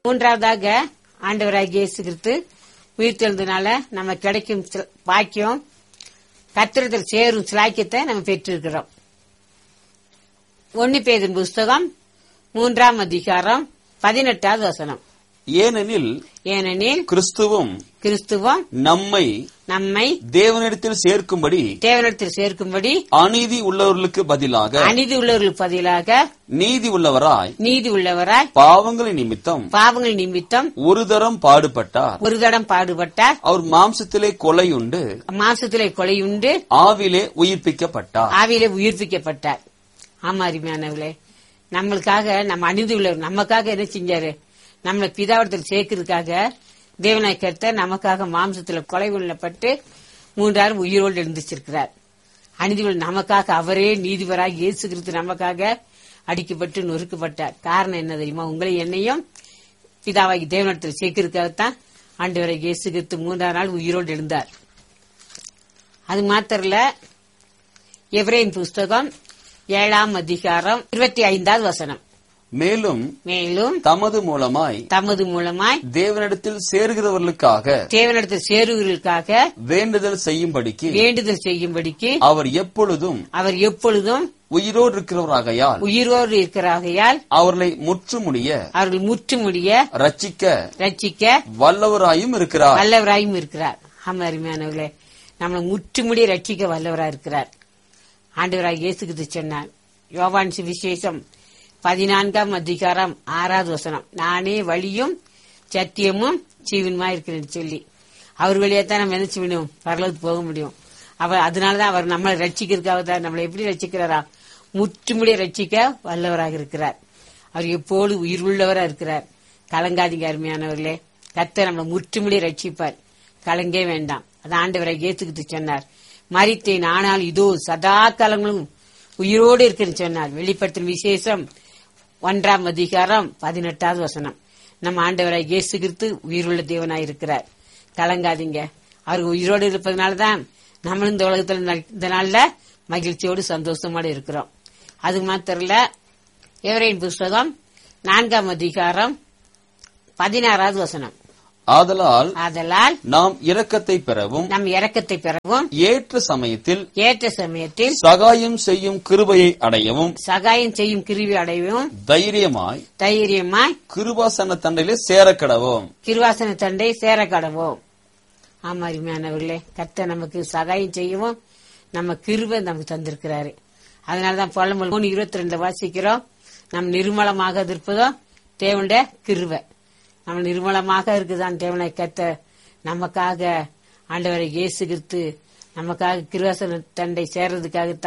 மூன்றாவதாக ஆண்டவராகிய இயேசு கிறிஸ்து உயிர்த்தெழுந்தனால நம்ம கிடைக்கும் சில- பாக்கியம் கத்திரத்தில் சேரும் சிலாக்கியத்தை நம்ம பெற்றிருக்கிறோம் ஒன்னு பேதின் புஸ்தகம் மூன்றாம் அதிகாரம் பதினெட்டாவது வசனம் ஏனெனில் ஏனெனில் கிறிஸ்துவும் கிறிஸ்துவம் நம்மை நம்மை தேவனிடத்தில் சேர்க்கும்படி தேவனிடத்தில் சேர்க்கும்படி அநீதி உள்ளவர்களுக்கு பதிலாக அநீதி உள்ளவர்களுக்கு பதிலாக நீதி உள்ளவராய் நீதி உள்ளவராய் பாவங்களின் நிமித்தம் பாவங்கள் நிமித்தம் ஒரு தரம் பாடுபட்டார் ஒரு தடம் பாடுபட்டார் அவர் மாம்சத்திலே கொலையுண்டு மாசத்திலே கொலையுண்டு ஆவிலே உயிர்ப்பிக்கப்பட்டார் ஆவியிலே உயிர்ப்பிக்கப்பட்டார் ஆமா அருமையானவர்களே நம்மளுக்காக நம்ம அணிந்து உள்ளவர் நமக்காக என்ன செஞ்சாரு நம்மளை பிதாவடத்தில் சேர்க்கறதுக்காக தேவனாய் கர்த்தர் நமக்காக மாம்சத்துல கொலை கொள்ளப்பட்டு மூன்றாயிரம் உயிரோடு எழுந்திருச்சிருக்கிறார் அநீதிகள் நமக்காக அவரே நீதிபராக இயேசு கிறிஸ்து நமக்காக அடிக்கப்பட்டு நொறுக்கப்பட்டார் காரணம் என்ன தெரியுமா உங்களை என்னையும் பிதாவாகி தேவனிடத்தில் சேர்க்கறதுக்காகத்தான் ஆண்டவரை இயேசு கிறிஸ்து மூன்றாம் நாள் உயிரோடு எழுந்தார் அது மாத்திரல எவ்ரேன் புஸ்தகம் ஏழாம் அதிகாரம் இருபத்தி ஐந்தாவது வசனம் மேலும் மேலும் தமது மூலமாய் தமது மூலமாய் தேவனிடத்தில் சேர்கிறவர்களுக்காக தேவனிடத்தில் சேருவர்களுக்காக வேண்டுதல் செய்யும்படிக்கு வேண்டுதல் செய்யும்படிக்கு அவர் எப்பொழுதும் அவர் எப்பொழுதும் உயிரோடு இருக்கிறவராகையால் உயிரோடு இருக்கிறாகையால் அவர்களை முற்றுமுடிய அவர்கள் முற்றுமுடிய ரட்சிக்க ரட்சிக்க வல்லவராயும் இருக்கிறார் வல்லவராயும் இருக்கிறார் ஆமா அருமையானவர்களே நம்மளை முற்றுமுடிய ரட்சிக்க வல்லவராய் இருக்கிறார் ஆண்டவராய் இயேசு கிறிஸ்து சொன்னார் யோவான் சுவிசேஷம் பதினான்காம் அதிகாரம் ஆறாவது வசனம் நானே வழியும் சத்தியமும் ஜீவனுமா இருக்கிறேன்னு சொல்லி அவர் வழியா தான் நம்ம என்ன செய்யணும் பரலோகத்துக்கு போக முடியும் அவர் அதனாலதான் அவர் நம்மளை ரட்சிக்கிறதுக்காக தான் நம்மளை எப்படி ரட்சிக்கிறாரா முற்றுமுடிய ரட்சிக்க வல்லவராக இருக்கிறார் அவர் எப்போது உயிர் உள்ளவரா இருக்கிறார் கலங்காதீங்க அருமையானவர்களே கர்த்தர் நம்மளை முற்றுமுடிய ரட்சிப்பார் கலங்கே வேண்டாம் அது ஆண்டவரை ஏத்துக்கிட்டு சொன்னார் மறித்தேன் ஆனால் இதோ சதா காலங்களும் உயிரோடு இருக்குன்னு சொன்னார் வெளிப்படுத்தும் விசேஷம் ஒன்றாம் அதிகாரம் பதினெட்டாவது வசனம் நம்ம ஆண்டவராய் இயேசு கிறிஸ்து உயிருள்ள தேவனாய் இருக்கிறார் கலங்காதீங்க அவர் உயிரோடு இருப்பதனாலதான் நம்மளும் இந்த உலகத்துல இந்த- இந்த நாள்ல மகிழ்ச்சியோடு சந்தோஷமோடு இருக்கிறோம் அது மாத்திரல எவரையின் புஸ்தகம் நான்காம் அதிகாரம் பதினாறாவது வசனம் ஆதலால் ஆதலால் நாம் இரக்கத்தை பெறவும் நம் இரக்கத்தை பெறவும் ஏற்ற சமயத்தில் ஏற்ற சமயத்தில் சகாயம் செய்யும் கிருபையை அடையவும் சகாயம் செய்யும் கிருவி அடையவும் தைரியமாய் தைரியமாய் கிருபாசன தண்டையிலே சேரக்கடவும் கிருவாசன தண்டை சேர கடவோம் ஆமா அருமையானவர்களே கர்த்தர் நமக்கு சகாயம் செய்யவும் நம்ம கிருபை நமக்கு தந்திருக்கிறாரு அதனாலதான் புலம்பல் மூணு இருபத்தி ரெண்டு வாசிக்கிறோம் நம் நிர்மலமாக இருப்பதோ தேவனுடைய கிருபை நம்ம நிர்மலமாக இருக்குதான் தேவனை கத்த நமக்காக ஆண்டவரை இயேசு கிறிஸ்து நமக்காக கிருவாசன தண்டை சேர்றதுக்காக